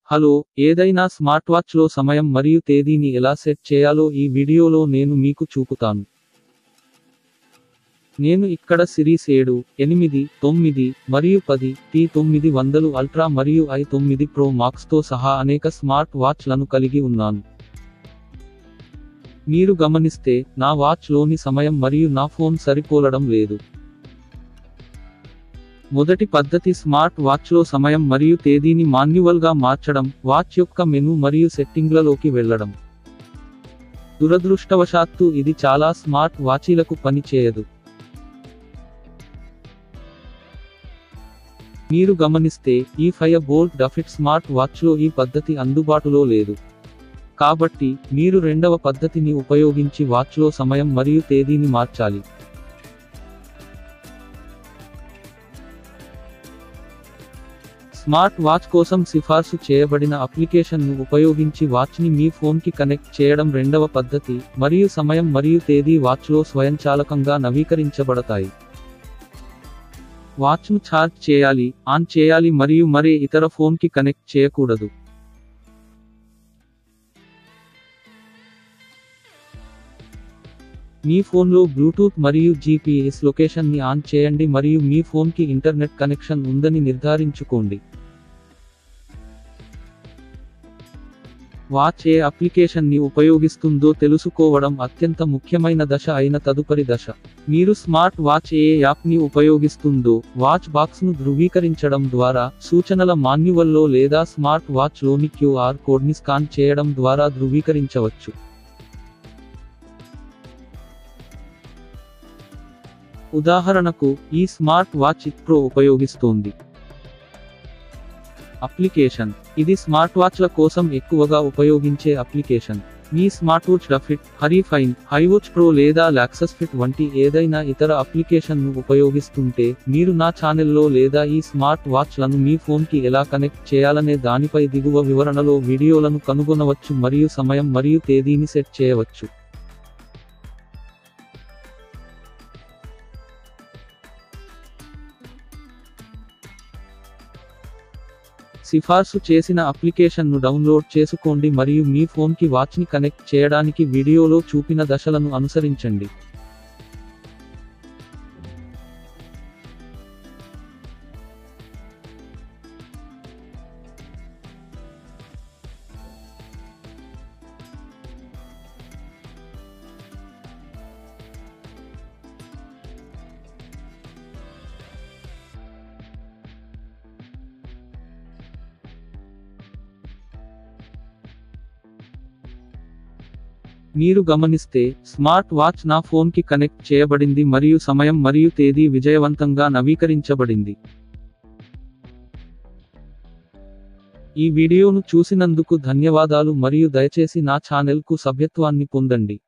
hello ఏదైనా smart వాచ్లో సమయం మరియు తేదీని ఎలా సెట్ చేయాలో ఈ వీడియోలో నేను మీకు చూపుతాను నేను ఇక్కడ సిరీస్ ఏడు ఎనిమిది తొమ్మిది మరియు పది టీ తొమ్మిది వందలు అల్ట్రా మరియు ఐ తొమ్మిది ప్రో మాక్స్తో సహా అనేక స్మార్ట్ వాచ్లను కలిగి ఉన్నాను మీరు గమనిస్తే నా వాచ్లోని సమయం మరియు నా ఫోన్ సరిపోలడం లేదు మొదటి పద్ధతి స్మార్ట్ వాచ్లో సమయం మరియు తేదీని మాన్యువల్గా మార్చడం వాచ్ యొక్క మెను మరియు సెట్టింగ్లలోకి వెళ్ళడం దురదృష్టవశాత్తు ఇది చాలా స్మార్ట్ వాచీలకు పని చేయదు మీరు గమనిస్తే ఈ ఫైవ్ బోల్ట్ డఫిట్ స్మార్ట్ వాచ్లో ఈ పద్ధతి అందుబాటులో లేదు కాబట్టి మీరు రెండవ పద్ధతిని ఉపయోగించి వాచ్లో సమయం మరియు తేదీని మార్చాలి స్మార్ట్ వాచ్ కోసం సిఫార్సు చేయబడిన అప్లికేషన్ను ఉపయోగించి వాచ్ని మీ ఫోన్కి కనెక్ట్ చేయడం రెండవ పద్ధతి మరియు సమయం మరియు తేదీ వాచ్లో స్వయంచాలకంగా నవీకరించబడతాయి వాచ్ను ఛార్జ్ చేయాలి ఆన్ చేయాలి మరియు మరే ఇతర ఫోన్కి కనెక్ట్ చేయకూడదు మీ ఫోన్లో బ్లూటూత్ మరియు జీపీఎస్ లొకేషన్ని ఆన్ చేయండి మరియు మీ ఫోన్కి ఇంటర్నెట్ కనెక్షన్ ఉందని నిర్ధారించుకోండి వాచ్ ఏ అప్లికేషన్ని ఉపయోగిస్తుందో తెలుసుకోవడం అత్యంత ముఖ్యమైన దశ అయిన తదుపరి దశ మీరు స్మార్ట్ వాచ్ ఏ యాప్ని ఉపయోగిస్తుందో వాచ్ బాక్స్ను ధృవీకరించడం ద్వారా సూచనల మాన్యువల్లో లేదా స్మార్ట్ వాచ్లోని క్యూఆర్ కోడ్ని స్కాన్ చేయడం ద్వారా ధృవీకరించవచ్చు ఉదాహరణకు ఈ స్మార్ట్ వాచ్ ప్రో ఉపయోగిస్తోంది అప్లికేషన్ ఇది స్మార్ట్ వాచ్ల కోసం ఎక్కువగా ఉపయోగించే అప్లికేషన్ మీ smart watch DaFit Hryfine HiWatch pro లేదా లాక్సస్ ఫిట్ వంటి ఏదైనా ఇతర అప్లికేషన్ను ఉపయోగిస్తుంటే మీరు నా ఛానల్లో లేదా ఈ స్మార్ట్ వాచ్లను మీ ఫోన్కి ఎలా కనెక్ట్ చేయాలనే దానిపై దిగువ వివరణలో వీడియోలను కనుగొనవచ్చు మరియు సమయం మరియు తేదీని సెట్ చేయవచ్చు సిఫార్సు చేసిన అప్లికేషన్ను డౌన్లోడ్ చేసుకోండి మరియు మీ ఫోన్కి వాచ్ని కనెక్ట్ చేయడానికి వీడియోలో చూపిన దశలను అనుసరించండి మీరు గమనిస్తే స్మార్ట్ వాచ్ నా ఫోన్కి కనెక్ట్ చేయబడింది మరియు సమయం మరియు తేదీ విజయవంతంగా నవీకరించబడింది ఈ వీడియోను చూసినందుకు ధన్యవాదాలు మరియు దయచేసి నా ఛానెల్కు సభ్యత్వాన్ని పొందండి